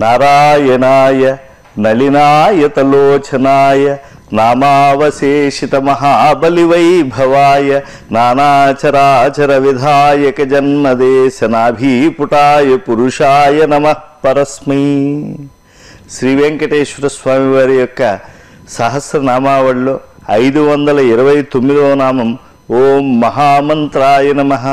నారాయణాయ నళినాయతలోచనాయ నామావశేషిత మహాబలివైభవాయ నానాచరాచర విధాయక జన్మదేశనాభీపుటాయ పురుషాయ నమ పరస్మై శ్రీ వెంకటేశ్వర స్వామి వారి యొక్క సహస్రనామావళిలో ఐదు వందల ఇరవై తొమ్మిదవ నామం ఓం మహామంత్రాయ నమః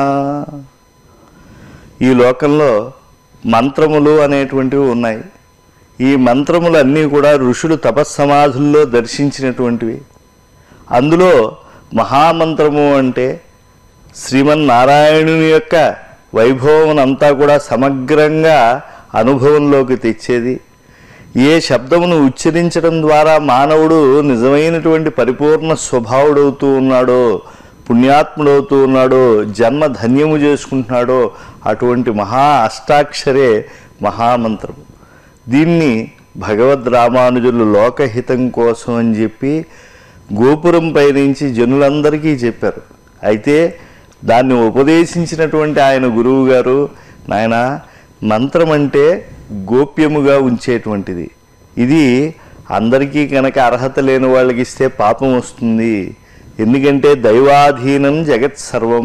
ఈ లోకంలో మంత్రములు అనేటువంటివి ఉన్నాయి ఈ మంత్రములన్నీ కూడా ఋషులు తపస్సమాధుల్లో దర్శించినటువంటివి అందులో మహామంత్రము అంటే శ్రీమన్నారాయణుని యొక్క వైభవం అంతా కూడా సమగ్రంగా అనుభవంలోకి తెచ్చేది ఏ శబ్దమును ఉచ్చరించడం ద్వారా మానవుడు నిజమైనటువంటి పరిపూర్ణ స్వభావుడవుతూ ఉన్నాడో పుణ్యాత్ముడవుతూ ఉన్నాడో జన్మ ధన్యము చేసుకుంటున్నాడో అటువంటి మహా అష్టాక్షరే మహామంత్రం దీన్ని భగవద్ రామానుజులు లోకహితం కోసం అని చెప్పి గోపురం పైనుంచి జనులందరికీ చెప్పారు అయితే దాన్ని ఉపదేశించినటువంటి ఆయన గురువు గారు నాయన మంత్రం అంటే గోప్యముగా ఉంచేటువంటిది ఇది అందరికీ కనుక అర్హత లేని వాళ్ళకి ఇస్తే పాపం వస్తుంది ఎందుకంటే దైవాధీనం జగత్ సర్వం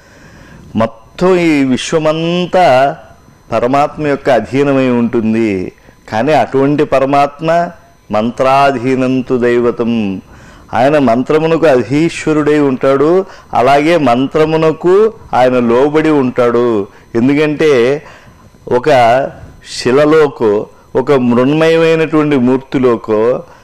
మొత్తం ఈ విశ్వమంతా పరమాత్మ యొక్క అధీనమై ఉంటుంది కానీ అటువంటి పరమాత్మ మంత్రాధీనంతు దైవతం ఆయన మంత్రమునకు అధీశ్వరుడై ఉంటాడు అలాగే మంత్రమునకు ఆయన లోబడి ఉంటాడు ఎందుకంటే ఒక శిలలోకో ఒక మృణ్మయమైనటువంటి మూర్తిలోకో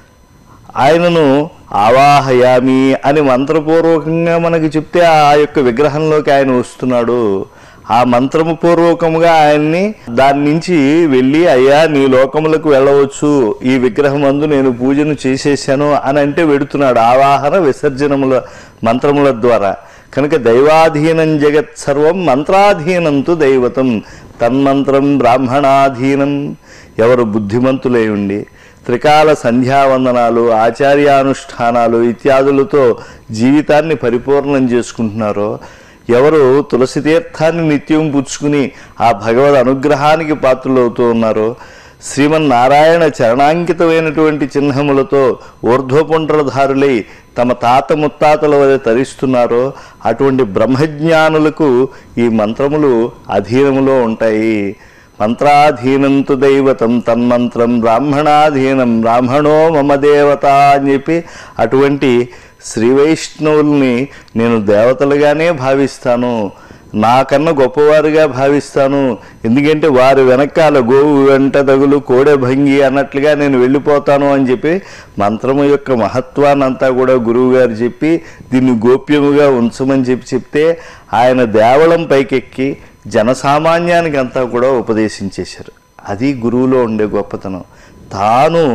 ఆయనను ఆవాహయామి అని మంత్రపూర్వకంగా మనకి చెప్తే ఆ యొక్క విగ్రహంలోకి ఆయన వస్తున్నాడు ఆ మంత్రము పూర్వకముగా ఆయన్ని దాని నుంచి వెళ్ళి అయ్యా నీ లోకములకు వెళ్ళవచ్చు ఈ విగ్రహం అందు నేను పూజను చేసేసాను అని అంటే వెడుతున్నాడు ఆవాహన విసర్జనముల మంత్రముల ద్వారా కనుక దైవాధీనం జగత్ సర్వం మంత్రాధీనంతు దైవతం తన్మంత్రం బ్రాహ్మణాధీనం ఎవరు బుద్ధిమంతులై ఉండి త్రికాల సంధ్యావందనాలు ఆచార్యానుష్ఠానాలు ఇత్యాదులతో జీవితాన్ని పరిపూర్ణం చేసుకుంటున్నారో ఎవరు తులసి తీర్థాన్ని నిత్యం పుచ్చుకుని ఆ భగవద్ అనుగ్రహానికి పాత్రులవుతూ ఉన్నారో శ్రీమన్నారాయణ చరణాంకితమైనటువంటి చిహ్నములతో ఊర్ధ్వపుండ్రధారులై తమ తాత ముత్తాతల వలె తరిస్తున్నారో అటువంటి బ్రహ్మజ్ఞానులకు ఈ మంత్రములు అధీనములో ఉంటాయి మంత్రాధీనంతు దైవతం తన్మంత్రం బ్రాహ్మణాధీనం బ్రాహ్మణో మమ దేవత అని చెప్పి అటువంటి శ్రీ వైష్ణవుల్ని నేను దేవతలుగానే భావిస్తాను నాకన్నా గొప్పవారుగా భావిస్తాను ఎందుకంటే వారి వెనకాల గోవు వెంట తగులు కోడె భంగి అన్నట్లుగా నేను వెళ్ళిపోతాను అని చెప్పి మంత్రము యొక్క మహత్వాన్నంతా కూడా గురువు గారు చెప్పి దీన్ని గోప్యముగా ఉంచమని చెప్పి చెప్తే ఆయన దేవళం పైకెక్కి జనసామాన్యానికి అంతా కూడా ఉపదేశించేశారు అది గురువులో ఉండే గొప్పతనం తాను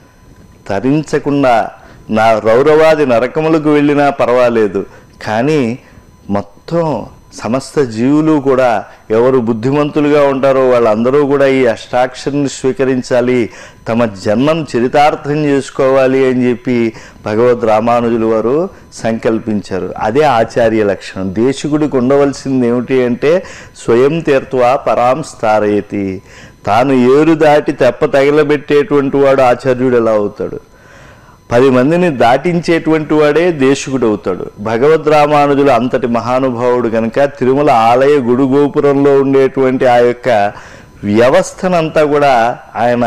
తరించకుండా నా రౌరవాది నరకములకు వెళ్ళినా పర్వాలేదు కానీ మొత్తం సమస్త జీవులు కూడా ఎవరు బుద్ధిమంతులుగా ఉంటారో వాళ్ళందరూ కూడా ఈ అష్టాక్షరిని స్వీకరించాలి తమ జన్మం చరితార్థం చేసుకోవాలి అని చెప్పి భగవద్ రామానుజులు వారు సంకల్పించారు అదే ఆచార్య లక్షణం దేశికుడికి ఉండవలసింది ఏమిటి అంటే స్వయం తీర్త్వా పరాం స్థారయతి తాను ఏరు దాటి తెప్ప తగిలబెట్టేటువంటి వాడు ఆచార్యుడు ఎలా అవుతాడు పది మందిని దాటించేటువంటి వాడే దేశకుడు అవుతాడు భగవద్ రామానుజులు అంతటి మహానుభావుడు కనుక తిరుమల ఆలయ గుడి గోపురంలో ఉండేటువంటి ఆ యొక్క వ్యవస్థనంతా కూడా ఆయన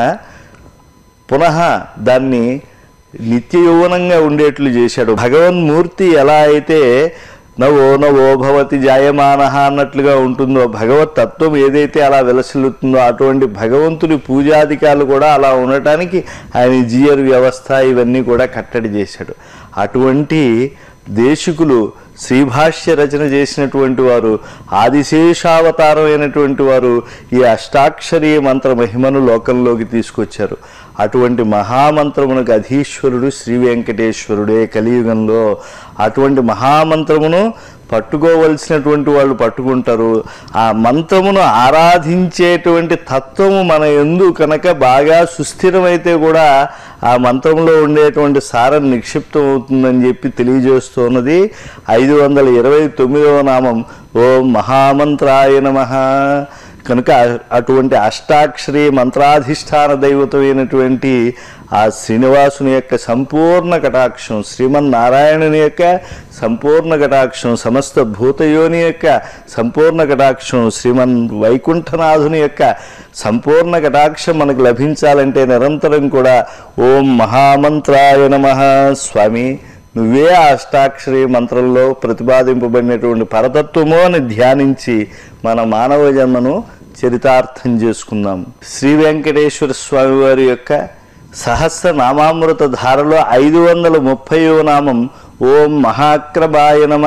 పునః దాన్ని నిత్య యౌవనంగా ఉండేట్లు చేశాడు భగవన్మూర్తి ఎలా అయితే నవో నవో భవతి జాయమాన అన్నట్లుగా ఉంటుందో భగవత్ తత్వం ఏదైతే అలా విలసిల్లుతుందో అటువంటి భగవంతుని పూజాధికారులు కూడా అలా ఉండటానికి ఆయన జియర్ వ్యవస్థ ఇవన్నీ కూడా కట్టడి చేశాడు అటువంటి దేశికులు శ్రీభాష్య రచన చేసినటువంటి వారు ఆదిశేషావతారం అయినటువంటి వారు ఈ అష్టాక్షరీ మంత్ర మహిమను లోకంలోకి తీసుకొచ్చారు అటువంటి మహామంత్రమునకు అధీశ్వరుడు శ్రీ వెంకటేశ్వరుడే కలియుగంలో అటువంటి మహామంత్రమును పట్టుకోవలసినటువంటి వాళ్ళు పట్టుకుంటారు ఆ మంత్రమును ఆరాధించేటువంటి తత్వము మన ఎందు కనుక బాగా సుస్థిరమైతే కూడా ఆ మంత్రంలో ఉండేటువంటి సారం నిక్షిప్తం అవుతుందని చెప్పి తెలియజేస్తున్నది ఐదు వందల ఇరవై తొమ్మిదవ నామం ఓం మహామంత్రాయ నమ కనుక అటువంటి అష్టాక్షరి మంత్రాధిష్టాన దైవతమైనటువంటి ఆ శ్రీనివాసుని యొక్క సంపూర్ణ కటాక్షం శ్రీమన్నారాయణుని యొక్క సంపూర్ణ కటాక్షం సమస్త భూతయోని యొక్క సంపూర్ణ కటాక్షం శ్రీమన్ వైకుంఠనాథుని యొక్క సంపూర్ణ కటాక్షం మనకు లభించాలంటే నిరంతరం కూడా ఓం మహామంత్రాయ నమ స్వామి నువ్వే ఆ అష్టాక్షరి మంత్రంలో ప్రతిపాదింపబడినటువంటి పరతత్వము అని ధ్యానించి మన మానవ జన్మను చరితార్థం చేసుకుందాం శ్రీ వెంకటేశ్వర స్వామి వారి యొక్క సహస్ర నామామృత ధారలో ఐదు వందల ముప్పైవ నామం ఓం మహాక్రమాయ నమ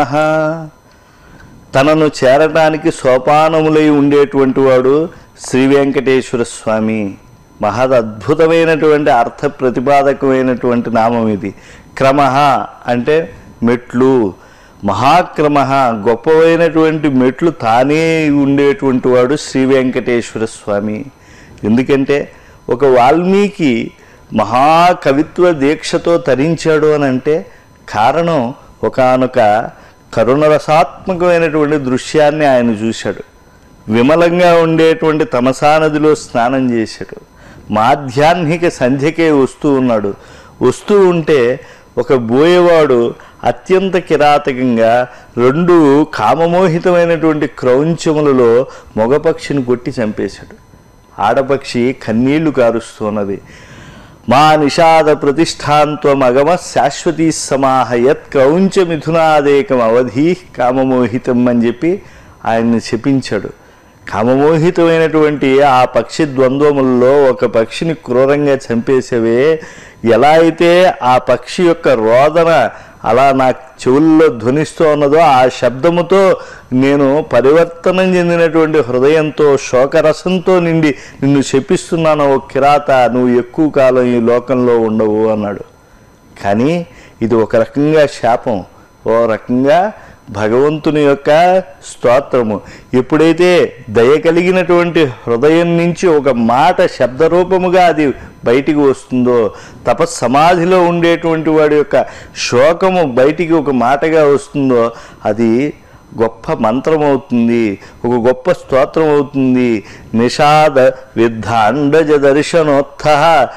తనను చేరటానికి సోపానములై ఉండేటువంటి వాడు శ్రీ వెంకటేశ్వర స్వామి మహద్ అద్భుతమైనటువంటి అర్థ ప్రతిపాదకమైనటువంటి నామం ఇది క్రమ అంటే మెట్లు మహాక్రమ గొప్పవైనటువంటి మెట్లు తానే ఉండేటువంటి వాడు శ్రీ వెంకటేశ్వర స్వామి ఎందుకంటే ఒక వాల్మీకి మహాకవిత్వ దీక్షతో తరించాడు అని అంటే కారణం ఒకానొక కరుణరసాత్మకమైనటువంటి దృశ్యాన్ని ఆయన చూశాడు విమలంగా ఉండేటువంటి తమసా నదిలో స్నానం చేశాడు మాధ్యాహ్నిక సంధ్యకే వస్తూ ఉన్నాడు వస్తూ ఉంటే ఒక బోయేవాడు అత్యంత కిరాతకంగా రెండు కామమోహితమైనటువంటి క్రౌంచములలో మగపక్షిని కొట్టి చంపేశాడు ఆడపక్షి కన్నీళ్లు కారుస్తున్నది మా నిషాద ప్రతిష్టాంత్వం అగమ శాశ్వతీ సమాహ యత్ క్రౌంచ మిథునాదేకం అవధి కామమోహితం అని చెప్పి ఆయన్ని శపించాడు కామమోహితమైనటువంటి ఆ పక్షి ద్వంద్వములలో ఒక పక్షిని క్రూరంగా చంపేసేవే ఎలా అయితే ఆ పక్షి యొక్క రోదన అలా నా చెవుల్లో ధ్వనిస్తూ ఉన్నదో ఆ శబ్దముతో నేను పరివర్తనం చెందినటువంటి హృదయంతో శోకరసంతో నిండి నిన్ను శపిస్తున్నాను ఓ కిరాత నువ్వు ఎక్కువ కాలం ఈ లోకంలో ఉండవు అన్నాడు కానీ ఇది ఒక రకంగా శాపం ఓ రకంగా భగవంతుని యొక్క స్తోత్రము ఎప్పుడైతే దయ కలిగినటువంటి హృదయం నుంచి ఒక మాట శబ్దరూపముగా అది బయటికి వస్తుందో తపస్సమాధిలో ఉండేటువంటి వాడి యొక్క శోకము బయటికి ఒక మాటగా వస్తుందో అది గొప్ప మంత్రం అవుతుంది ఒక గొప్ప స్తోత్రం అవుతుంది నిషాద విద్ధాండజ దర్శనోత్థ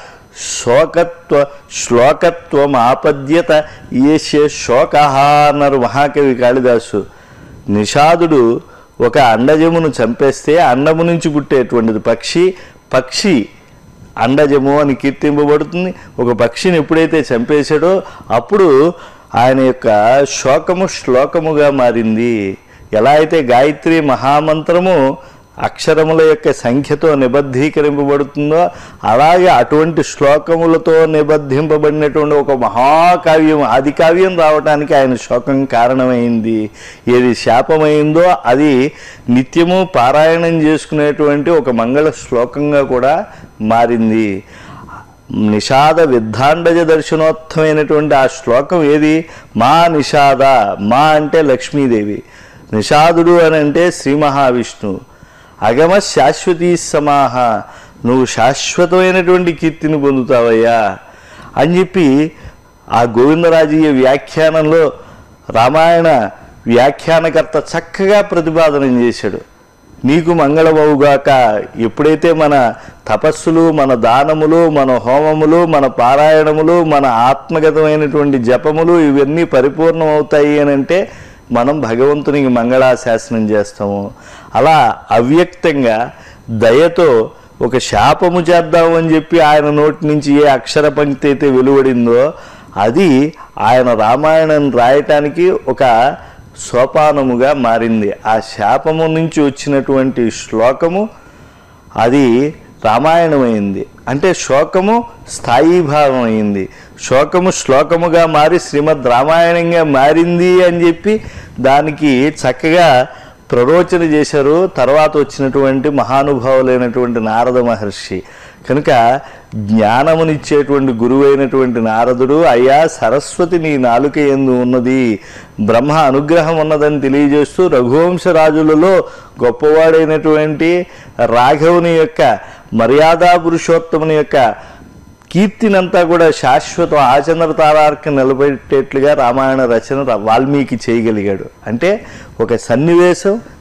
శోకత్వ శ్లోకత్వం ఆపద్యత ఏషే శోక అన్నారు మహాకవి కాళిదాసు నిషాదుడు ఒక అండజమును చంపేస్తే అండము నుంచి పుట్టేటువంటిది పక్షి పక్షి అండజము అని కీర్తింపబడుతుంది ఒక పక్షిని ఎప్పుడైతే చంపేశాడో అప్పుడు ఆయన యొక్క శోకము శ్లోకముగా మారింది ఎలా అయితే గాయత్రి మహామంత్రము అక్షరముల యొక్క సంఖ్యతో నిబద్ధీకరింపబడుతుందో అలాగే అటువంటి శ్లోకములతో నిబద్ధింపబడినటువంటి ఒక మహాకావ్యం ఆది కావ్యం రావటానికి ఆయన శోకం కారణమైంది ఏది శాపమైందో అది నిత్యము పారాయణం చేసుకునేటువంటి ఒక మంగళ శ్లోకంగా కూడా మారింది నిషాద విద్ధాండజ దర్శనోత్తమైనటువంటి ఆ శ్లోకం ఏది మా నిషాద మా అంటే లక్ష్మీదేవి నిషాదుడు అని అంటే శ్రీ మహావిష్ణువు అగమ శాశ్వతీ సమాహ నువ్వు శాశ్వతమైనటువంటి కీర్తిని పొందుతావయ్యా అని చెప్పి ఆ గోవిందరాజీయ వ్యాఖ్యానంలో రామాయణ వ్యాఖ్యానకర్త చక్కగా ప్రతిపాదనం చేశాడు నీకు మంగళమవుగాక ఎప్పుడైతే మన తపస్సులు మన దానములు మన హోమములు మన పారాయణములు మన ఆత్మగతమైనటువంటి జపములు ఇవన్నీ పరిపూర్ణమవుతాయి అని అంటే మనం భగవంతునికి మంగళాశాసనం చేస్తాము అలా అవ్యక్తంగా దయతో ఒక శాపము చేద్దాము అని చెప్పి ఆయన నోటి నుంచి ఏ అక్షర పంక్తి అయితే వెలువడిందో అది ఆయన రామాయణం రాయటానికి ఒక సోపానముగా మారింది ఆ శాపము నుంచి వచ్చినటువంటి శ్లోకము అది రామాయణమైంది అంటే శోకము స్థాయీభావం అయింది శోకము శ్లోకముగా మారి శ్రీమద్ రామాయణంగా మారింది అని చెప్పి దానికి చక్కగా ప్రరోచన చేశారు తర్వాత వచ్చినటువంటి మహానుభావులైనటువంటి నారద మహర్షి కనుక జ్ఞానమునిచ్చేటువంటి గురువైనటువంటి నారదుడు అయ్యా సరస్వతి నీ నాలుక ఎందు ఉన్నది బ్రహ్మ అనుగ్రహం ఉన్నదని తెలియజేస్తూ రఘువంశరాజులలో గొప్పవాడైనటువంటి రాఘవుని యొక్క మర్యాదా పురుషోత్తముని యొక్క కీర్తినంతా కూడా శాశ్వతం ఆచంద్ర తారార్క నిలబెట్టేట్లుగా రామాయణ రచన రా- వాల్మీకి చేయగలిగాడు అంటే ఒక సన్నివేశం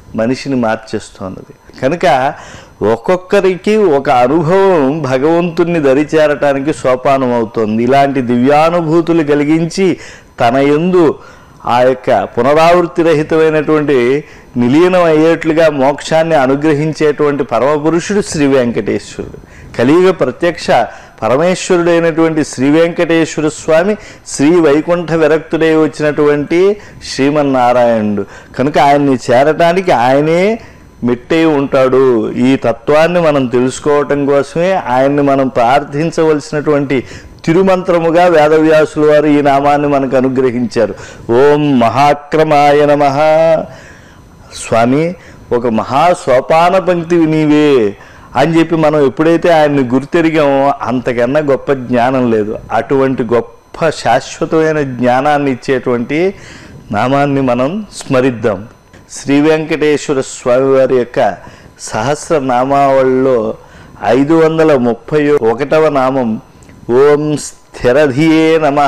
మనిషిని మార్చేస్తున్నది కనుక ఒక్కొక్కరికి ఒక అనుభవం భగవంతుణ్ణి దరిచేరటానికి సోపానం అవుతుంది ఇలాంటి దివ్యానుభూతులు కలిగించి తన యందు ఆ యొక్క పునరావృత్తి రహితమైనటువంటి నిలీనం అయ్యేట్లుగా మోక్షాన్ని అనుగ్రహించేటువంటి పరమపురుషుడు శ్రీ వెంకటేశ్వరుడు కలియుగ ప్రత్యక్ష పరమేశ్వరుడైనటువంటి శ్రీ వెంకటేశ్వర స్వామి శ్రీ వైకుంఠ విరక్తుడై వచ్చినటువంటి శ్రీమన్నారాయణుడు కనుక ఆయన్ని చేరటానికి ఆయనే మెట్టై ఉంటాడు ఈ తత్వాన్ని మనం తెలుసుకోవటం కోసమే ఆయన్ని మనం ప్రార్థించవలసినటువంటి తిరుమంత్రముగా వేదవ్యాసుల వారు ఈ నామాన్ని మనకు అనుగ్రహించారు ఓం మహాక్రమాయ నమ స్వామి ఒక మహా సోపాన పంక్తివి నీవే అని చెప్పి మనం ఎప్పుడైతే ఆయన్ని గుర్తెరిగామో అంతకన్నా గొప్ప జ్ఞానం లేదు అటువంటి గొప్ప శాశ్వతమైన జ్ఞానాన్ని ఇచ్చేటువంటి నామాన్ని మనం స్మరిద్దాం శ్రీ వెంకటేశ్వర స్వామి వారి యొక్క సహస్ర నామావళిలో ఐదు వందల ముప్పై ఒకటవ నామం ఓం స్థిరధియే నమ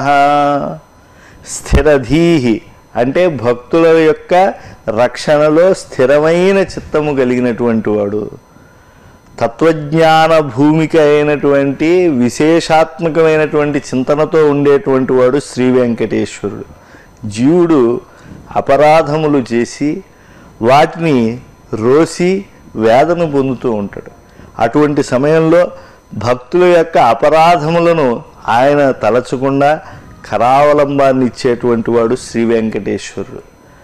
స్థిరధీహి అంటే భక్తుల యొక్క రక్షణలో స్థిరమైన చిత్తము కలిగినటువంటి వాడు తత్వజ్ఞాన భూమిక అయినటువంటి విశేషాత్మకమైనటువంటి చింతనతో ఉండేటువంటి వాడు శ్రీ వెంకటేశ్వరుడు జీవుడు అపరాధములు చేసి వాటిని రోసి వేదన పొందుతూ ఉంటాడు అటువంటి సమయంలో భక్తుల యొక్క అపరాధములను ఆయన తలచకుండా కరావలంబాన్ని ఇచ్చేటువంటి వాడు శ్రీ వెంకటేశ్వరుడు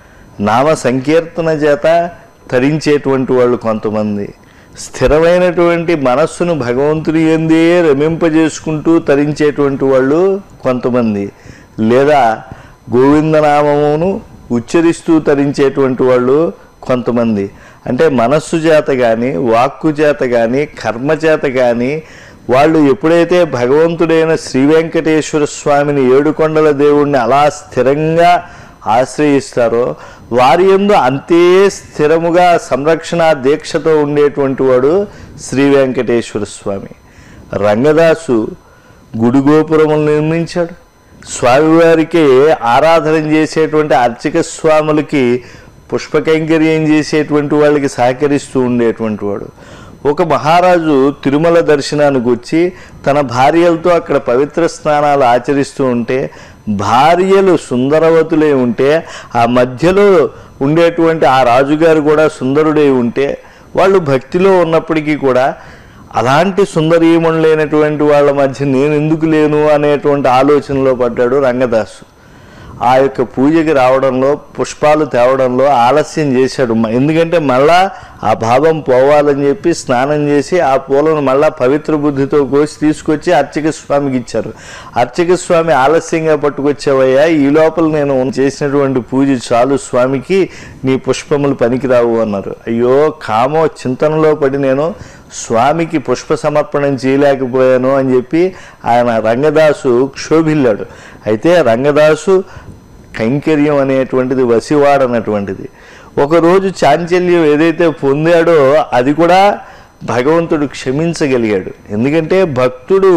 నామ సంకీర్తన చేత తరించేటువంటి వాళ్ళు కొంతమంది స్థిరమైనటువంటి మనస్సును భగవంతుని ఎందే రమింపజేసుకుంటూ తరించేటువంటి వాళ్ళు కొంతమంది లేదా గోవిందనామమును ఉచ్చరిస్తూ తరించేటువంటి వాళ్ళు కొంతమంది అంటే మనస్సు చేత కానీ వాక్కు చేత కానీ కర్మ చేత కానీ వాళ్ళు ఎప్పుడైతే భగవంతుడైన శ్రీ వెంకటేశ్వర స్వామిని ఏడుకొండల దేవుణ్ణి అలా స్థిరంగా ఆశ్రయిస్తారో వారి ఎందు అంతే స్థిరముగా సంరక్షణ దీక్షతో ఉండేటువంటి వాడు శ్రీ వెంకటేశ్వర స్వామి రంగదాసు గుడి గోపురములు నిర్మించాడు స్వామివారికి ఆరాధన చేసేటువంటి అర్చక స్వాములకి పుష్పకైంకర్యం చేసేటువంటి వాళ్ళకి సహకరిస్తూ ఉండేటువంటి వాడు ఒక మహారాజు తిరుమల దర్శనానికి వచ్చి తన భార్యలతో అక్కడ పవిత్ర స్నానాలు ఆచరిస్తూ ఉంటే భార్యలు సుందరవతులై ఉంటే ఆ మధ్యలో ఉండేటువంటి ఆ రాజుగారు కూడా సుందరుడై ఉంటే వాళ్ళు భక్తిలో ఉన్నప్పటికీ కూడా అలాంటి సుందరీమణులైనటువంటి వాళ్ళ మధ్య నేను ఎందుకు లేను అనేటువంటి ఆలోచనలో పడ్డాడు రంగదాసు ఆ యొక్క పూజకి రావడంలో పుష్పాలు తేవడంలో ఆలస్యం చేశాడు మ- ఎందుకంటే మళ్ళా ఆ భావం పోవాలని చెప్పి స్నానం చేసి ఆ పూలను మళ్ళా పవిత్ర బుద్ధితో కోసి తీసుకొచ్చి అర్చక స్వామికి ఇచ్చారు అర్చక స్వామి ఆలస్యంగా పట్టుకొచ్చావయ్యా ఈ లోపల నేను చేసినటువంటి పూజ చాలు స్వామికి నీ పుష్పములు పనికిరావు అన్నారు అయ్యో కామో చింతనలో పడి నేను స్వామికి పుష్ప సమర్పణం చేయలేకపోయాను అని చెప్పి ఆయన రంగదాసు క్షోభిల్లాడు అయితే రంగదాసు కైంకర్యం అనేటువంటిది వసివాడు అన్నటువంటిది ఒకరోజు చాంచల్యం ఏదైతే పొందాడో అది కూడా భగవంతుడు క్షమించగలిగాడు ఎందుకంటే భక్తుడు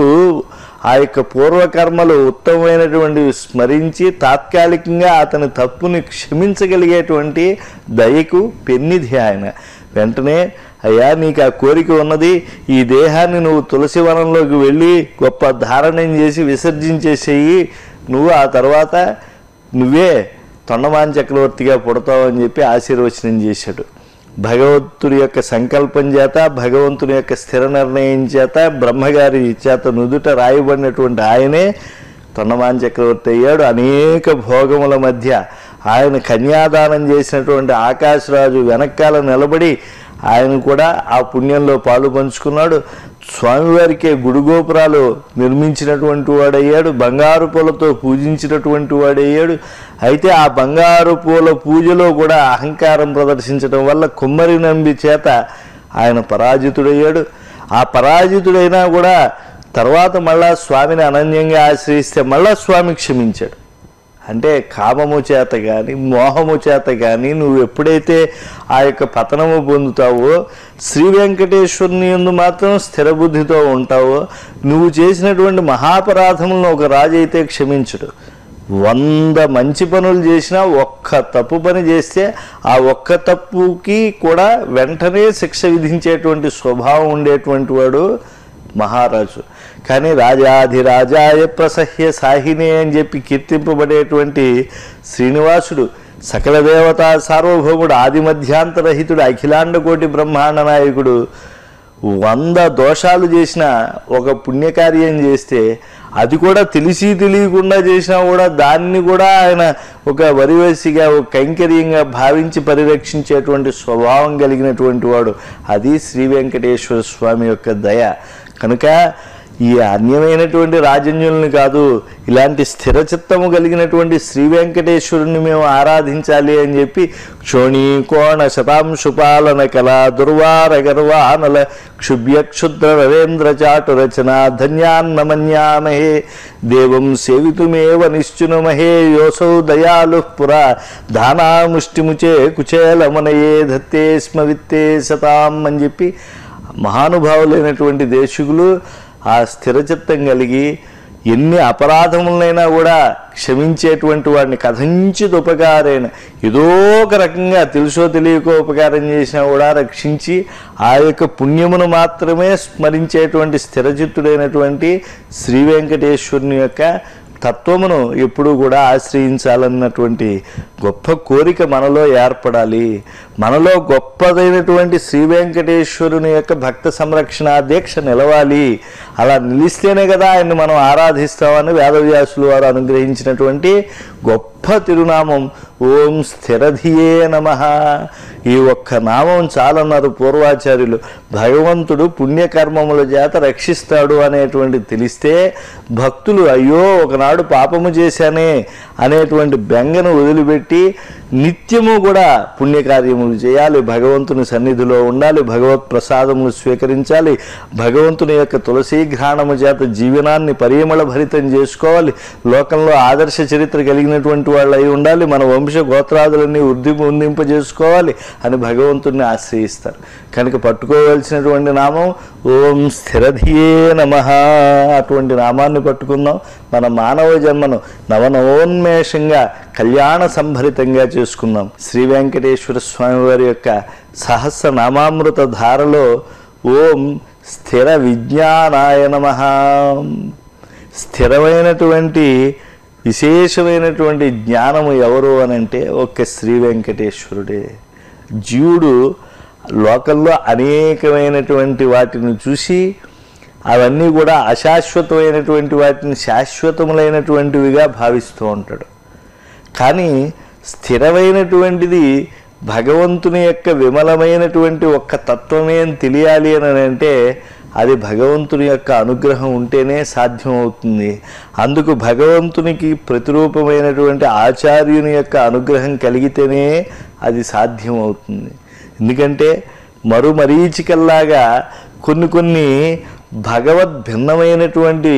ఆ యొక్క పూర్వకర్మలు ఉత్తమమైనటువంటివి స్మరించి తాత్కాలికంగా అతని తప్పుని క్షమించగలిగేటువంటి దయకు పెన్నిధి ఆయన వెంటనే అయ్యా నీకు ఆ కోరిక ఉన్నది ఈ దేహాన్ని నువ్వు తులసి వనంలోకి వెళ్ళి గొప్ప ధారణం చేసి విసర్జించేసేయి నువ్వు ఆ తర్వాత నువ్వే తొండమాన్ చక్రవర్తిగా పుడతావు అని చెప్పి ఆశీర్వచనం చేశాడు భగవంతుడి యొక్క సంకల్పం చేత భగవంతుని యొక్క స్థిర నిర్ణయం చేత బ్రహ్మగారి చేత నుదుట రాయబడినటువంటి ఆయనే తొండమాన్ చక్రవర్తి అయ్యాడు అనేక భోగముల మధ్య ఆయన కన్యాదానం చేసినటువంటి ఆకాశరాజు వెనకాల నిలబడి ఆయన కూడా ఆ పుణ్యంలో పాలు పంచుకున్నాడు స్వామివారికే గుడిగోపురాలు నిర్మించినటువంటి వాడయ్యాడు బంగారు పూలతో పూజించినటువంటి వాడయ్యాడు అయితే ఆ బంగారు పూల పూజలో కూడా అహంకారం ప్రదర్శించడం వల్ల కుమ్మరి నంబి చేత ఆయన పరాజితుడయ్యాడు ఆ పరాజితుడైనా కూడా తర్వాత మళ్ళా స్వామిని అనన్యంగా ఆశ్రయిస్తే మళ్ళా స్వామి క్షమించాడు అంటే కామము చేత కానీ మోహము చేత కానీ నువ్వు ఎప్పుడైతే ఆ యొక్క పతనము పొందుతావో శ్రీ వెంకటేశ్వరుని ఎందు మాత్రం స్థిర బుద్ధితో ఉంటావో నువ్వు చేసినటువంటి మహాపరాధములను ఒక రాజు అయితే క్షమించడు వంద మంచి పనులు చేసినా ఒక్క తప్పు పని చేస్తే ఆ ఒక్క తప్పుకి కూడా వెంటనే శిక్ష విధించేటువంటి స్వభావం ఉండేటువంటి వాడు మహారాజు కానీ రాజాధిరాజాయ ప్రసహ్య సాహినే అని చెప్పి కీర్తింపబడేటువంటి శ్రీనివాసుడు సకల దేవతా సార్వభౌముడు ఆది మధ్యాంతరహితుడు అఖిలాండ కోటి బ్రహ్మాండ నాయకుడు వంద దోషాలు చేసిన ఒక పుణ్యకార్యం చేస్తే అది కూడా తెలిసి తెలియకుండా చేసినా కూడా దాన్ని కూడా ఆయన ఒక వరివేసిగా ఒక కైంకర్యంగా భావించి పరిరక్షించేటువంటి స్వభావం కలిగినటువంటి వాడు అది శ్రీ వెంకటేశ్వర స్వామి యొక్క దయ కనుక ఈ అన్యమైనటువంటి రాజన్యుల్ని కాదు ఇలాంటి స్థిరచిత్తము కలిగినటువంటి శ్రీ వెంకటేశ్వరుని మేము ఆరాధించాలి అని చెప్పి క్షోణి కోణ శతాంశుపాలన కళ దుర్వార గర్వానల క్షుభ్య క్షుద్ర నరేంద్ర చాటు రచన ధన్యాన్నమన్యామహే దేవం సేవితుమేవ నిశ్చునమహే యోసౌ దయాలు పురా దానాముష్టిముచే కుచేలమనయే ధత్తే స్మ విత్తే శతాం అని చెప్పి మహానుభావులైనటువంటి దేశికులు ఆ స్థిరచిత్తం కలిగి ఎన్ని అపరాధములైనా కూడా క్షమించేటువంటి వాడిని కథంచిత ఉపకారైన ఏదో ఒక రకంగా తెలుసో తెలియకో ఉపకారం చేసినా కూడా రక్షించి ఆ యొక్క పుణ్యమును మాత్రమే స్మరించేటువంటి స్థిరచిత్తుడైనటువంటి శ్రీ వెంకటేశ్వరుని యొక్క తత్వమును ఎప్పుడూ కూడా ఆశ్రయించాలన్నటువంటి గొప్ప కోరిక మనలో ఏర్పడాలి మనలో గొప్పదైనటువంటి శ్రీ వెంకటేశ్వరుని యొక్క భక్త సంరక్షణ దీక్ష నిలవాలి అలా నిలిస్తేనే కదా ఆయన్ని మనం ఆరాధిస్తామని వేదవ్యాసులు వారు అనుగ్రహించినటువంటి గొప్ప తిరునామం ఓం స్థిరధియే నమ ఈ ఒక్క నామం చాలన్నారు పూర్వాచార్యులు భగవంతుడు పుణ్యకర్మముల చేత రక్షిస్తాడు అనేటువంటి తెలిస్తే భక్తులు అయ్యో ఒకనాడు పాపము చేశానే అనేటువంటి బెంగను వదిలిపెట్టి నిత్యము కూడా పుణ్యకార్యములు చేయాలి భగవంతుని సన్నిధిలో ఉండాలి భగవత్ ప్రసాదములు స్వీకరించాలి భగవంతుని యొక్క తులసీ ఘ్రాణము చేత జీవనాన్ని పరిమళ భరితం చేసుకోవాలి లోకంలో ఆదర్శ చరిత్ర కలిగినటువంటి వాళ్ళు అయి ఉండాలి మన వంశ గోత్రాదులన్నీ వృద్ధి పొందింపజేసుకోవాలి అని భగవంతుడిని ఆశ్రయిస్తారు కనుక పట్టుకోవలసినటువంటి నామం ఓం స్థిరధియే నమ అటువంటి నామాన్ని పట్టుకుందాం మన మానవ జన్మను నవనవోన్మేషంగా కళ్యాణ సంభరితంగా చేసుకుందాం శ్రీ వెంకటేశ్వర స్వామి వారి యొక్క సహస్ర నామామృత ధారలో ఓం స్థిర విజ్ఞానాయ నమ స్థిరమైనటువంటి విశేషమైనటువంటి జ్ఞానము ఎవరు అని అంటే ఒక్క శ్రీ వెంకటేశ్వరుడే జీవుడు లోకంలో అనేకమైనటువంటి వాటిని చూసి అవన్నీ కూడా అశాశ్వతమైనటువంటి వాటిని శాశ్వతములైనటువంటివిగా భావిస్తూ ఉంటాడు కానీ స్థిరమైనటువంటిది భగవంతుని యొక్క విమలమైనటువంటి ఒక్క తత్వమే అని తెలియాలి అని అంటే అది భగవంతుని యొక్క అనుగ్రహం ఉంటేనే సాధ్యం అవుతుంది అందుకు భగవంతునికి ప్రతిరూపమైనటువంటి ఆచార్యుని యొక్క అనుగ్రహం కలిగితేనే అది సాధ్యం అవుతుంది ఎందుకంటే మరు మరీచికల్లాగా కొన్ని కొన్ని భగవద్ భిన్నమైనటువంటి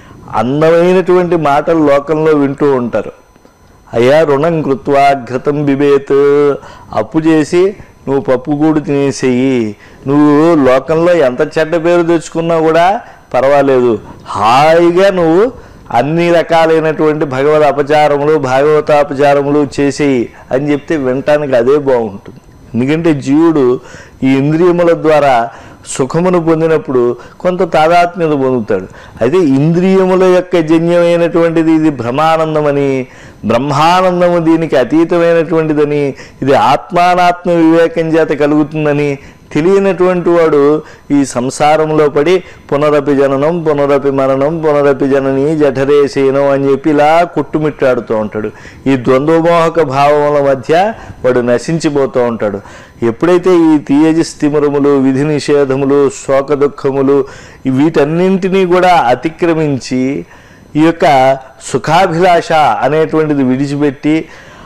అందమైనటువంటి మాటలు లోకంలో వింటూ ఉంటారు అయ్యా రుణం కృత్వా ఘృతం బిబేత్ అప్పు చేసి నువ్వు పప్పుగూడు తినేసేయి నువ్వు లోకంలో ఎంత చెడ్డ పేరు తెచ్చుకున్నా కూడా పర్వాలేదు హాయిగా నువ్వు అన్ని రకాలైనటువంటి భగవద్ అపచారములు భాగవతాపచారములు చేసేయి అని చెప్తే వినటానికి అదే బాగుంటుంది ఎందుకంటే జీవుడు ఈ ఇంద్రియముల ద్వారా సుఖమును పొందినప్పుడు కొంత తాదాత్మ్యత పొందుతాడు అయితే ఇంద్రియముల యొక్క జన్యమైనటువంటిది ఇది భ్రమానందమని బ్రహ్మానందము దీనికి అతీతమైనటువంటిదని ఇది ఆత్మానాత్మ వివేకం చేత కలుగుతుందని తెలియనటువంటి వాడు ఈ సంసారంలో పడి పునరపి జననం పునరపి మరణం పునరపి జనని జఠరేసేనం అని చెప్పి ఇలా కుట్టుమిట్టాడుతూ ఉంటాడు ఈ ద్వంద్వమోహక భావముల మధ్య వాడు నశించిపోతూ ఉంటాడు ఎప్పుడైతే ఈ తీయజస్థిమురములు విధి నిషేధములు శోక దుఃఖములు వీటన్నింటినీ కూడా అతిక్రమించి ఈ యొక్క సుఖాభిలాష అనేటువంటిది విడిచిపెట్టి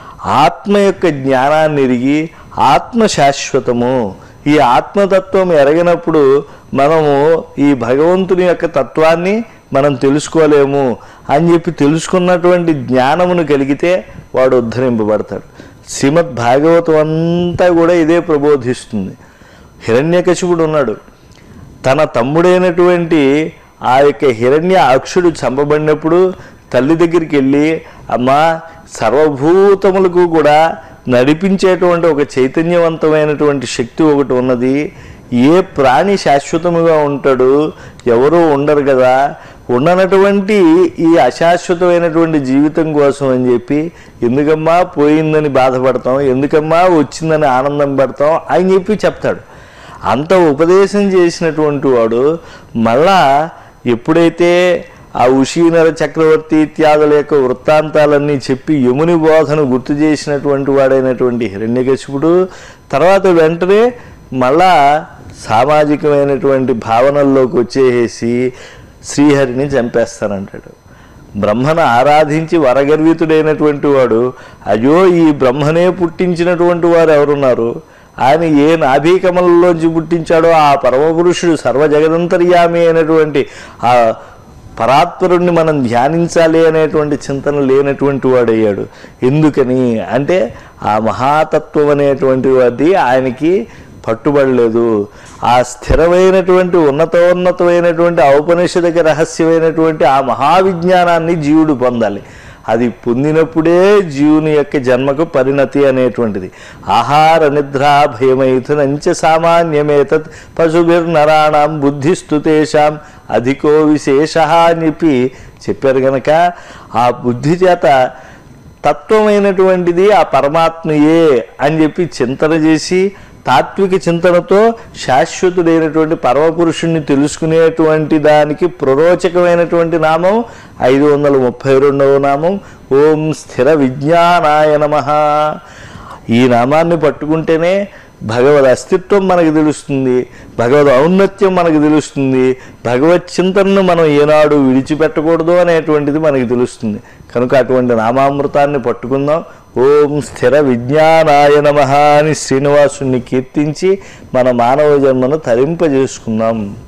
ఆత్మ యొక్క జ్ఞానాన్ని ఎరిగి ఆత్మ శాశ్వతము ఈ ఆత్మతత్వం ఎరగినప్పుడు మనము ఈ భగవంతుని యొక్క తత్వాన్ని మనం తెలుసుకోలేము అని చెప్పి తెలుసుకున్నటువంటి జ్ఞానమును కలిగితే వాడు ఉద్ధరింపబడతాడు శ్రీమద్ భాగవతం అంతా కూడా ఇదే ప్రబోధిస్తుంది హిరణ్యకశిపుడు ఉన్నాడు తన తమ్ముడైనటువంటి ఆ యొక్క హిరణ్య అక్షుడు చంపబడినప్పుడు తల్లి దగ్గరికి వెళ్ళి అమ్మా సర్వభూతములకు కూడా నడిపించేటువంటి ఒక చైతన్యవంతమైనటువంటి శక్తి ఒకటి ఉన్నది ఏ ప్రాణి శాశ్వతముగా ఉంటాడు ఎవరూ ఉండరు కదా ఉండనటువంటి ఈ అశాశ్వతమైనటువంటి జీవితం కోసం అని చెప్పి ఎందుకమ్మా పోయిందని బాధపడతాం ఎందుకమ్మా వచ్చిందని ఆనందం పడతాం అని చెప్పి చెప్తాడు అంత ఉపదేశం చేసినటువంటి వాడు మళ్ళా ఎప్పుడైతే ఆ ఉషీనర చక్రవర్తి ఇత్యాదుల యొక్క వృత్తాంతాలన్నీ చెప్పి యముని బోధను గుర్తు చేసినటువంటి వాడైనటువంటి హిరణ్యకశిపుడు తర్వాత వెంటనే మళ్ళా సామాజికమైనటువంటి భావనల్లోకి వచ్చేసి శ్రీహరిని చంపేస్తానంటాడు బ్రహ్మను ఆరాధించి వరగర్వితుడైనటువంటి వాడు అయ్యో ఈ బ్రహ్మనే పుట్టించినటువంటి వారు ఎవరున్నారు ఆయన ఏ నాభీకమలలోంచి పుట్టించాడో ఆ పరమపురుషుడు సర్వ జగదంతర్యామి అయినటువంటి ఆ పరాత్పరుణ్ణి మనం ధ్యానించాలి అనేటువంటి చింతన లేనటువంటి వాడయ్యాడు ఎందుకని అంటే ఆ మహాతత్వం అనేటువంటి వాది ఆయనకి పట్టుబడలేదు ఆ స్థిరమైనటువంటి ఉన్నతోన్నతమైనటువంటి ఔపనిషదిక రహస్యమైనటువంటి ఆ మహావిజ్ఞానాన్ని జీవుడు పొందాలి అది పొందినప్పుడే జీవుని యొక్క జన్మకు పరిణతి అనేటువంటిది ఆహార నిద్రా భయమైథునంచ సామాన్యమేతత్ పశుభిర్నరాణం బుద్ధిస్తుతేషాం అధికో విశేష అని చెప్పి చెప్పారు గనక ఆ బుద్ధి చేత తత్వమైనటువంటిది ఆ పరమాత్మయే అని చెప్పి చింతన చేసి తాత్విక చింతనతో శాశ్వతుడైనటువంటి పరమపురుషుణ్ణి తెలుసుకునేటువంటి దానికి ప్రరోచకమైనటువంటి నామం ఐదు వందల ముప్పై రెండవ నామం ఓం స్థిర విజ్ఞానాయ నమ ఈ నామాన్ని పట్టుకుంటేనే భగవద్ అస్తిత్వం మనకు తెలుస్తుంది భగవద్ ఔన్నత్యం మనకు తెలుస్తుంది భగవత్ చింతనను మనం ఏనాడు విడిచిపెట్టకూడదు అనేటువంటిది మనకు తెలుస్తుంది కనుక అటువంటి నామామృతాన్ని పట్టుకుందాం ఓం స్థిర విజ్ఞానాయ నమ అని శ్రీనివాసుని కీర్తించి మన మానవ జన్మను తరింపజేసుకుందాం